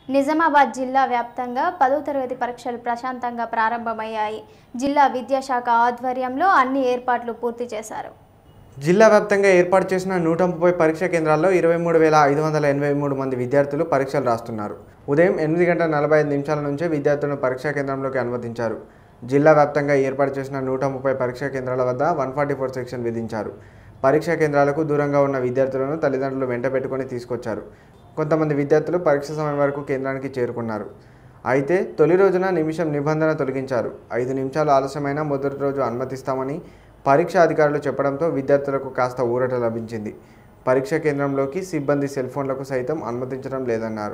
నిజామాబాద్ జిల్లా వ్యాప్తంగా పదో తరగతి పరీక్షలు ప్రశాంతంగా ప్రారంభమయ్యాయి జిల్లా విద్యాశాఖ ఆధ్వర్యంలో అన్ని ఏర్పాట్లు పూర్తి చేశారు జిల్లా వ్యాప్తంగా ఏర్పాటు చేసిన నూట ముప్పై పరీక్షా కేంద్రాల్లో ఇరవై మూడు వేల ఐదు వందల ఎనభై మూడు మంది విద్యార్థులు పరీక్షలు రాస్తున్నారు ఉదయం ఎనిమిది గంటల నలభై ఐదు నిమిషాల నుంచే విద్యార్థులను పరీక్షా కేంద్రంలోకి అనుమతించారు జిల్లా వ్యాప్తంగా ఏర్పాటు చేసిన నూట ముప్పై పరీక్షా కేంద్రాల వద్ద వన్ ఫార్టీ ఫోర్ సెక్షన్ విధించారు పరీక్షా కేంద్రాలకు దూరంగా ఉన్న విద్యార్థులను తల్లిదండ్రులు వెంట పెట్టుకొని తీసుకొచ్చారు కొంతమంది విద్యార్థులు పరీక్ష సమయం వరకు కేంద్రానికి చేరుకున్నారు అయితే తొలి రోజున నిమిషం నిబంధన తొలగించారు ఐదు నిమిషాలు ఆలస్యమైన మొదటి రోజు అనుమతిస్తామని పరీక్ష అధికారులు చెప్పడంతో విద్యార్థులకు కాస్త ఊరట లభించింది పరీక్ష కేంద్రంలోకి సిబ్బంది సెల్ ఫోన్లకు సైతం అనుమతించడం లేదన్నారు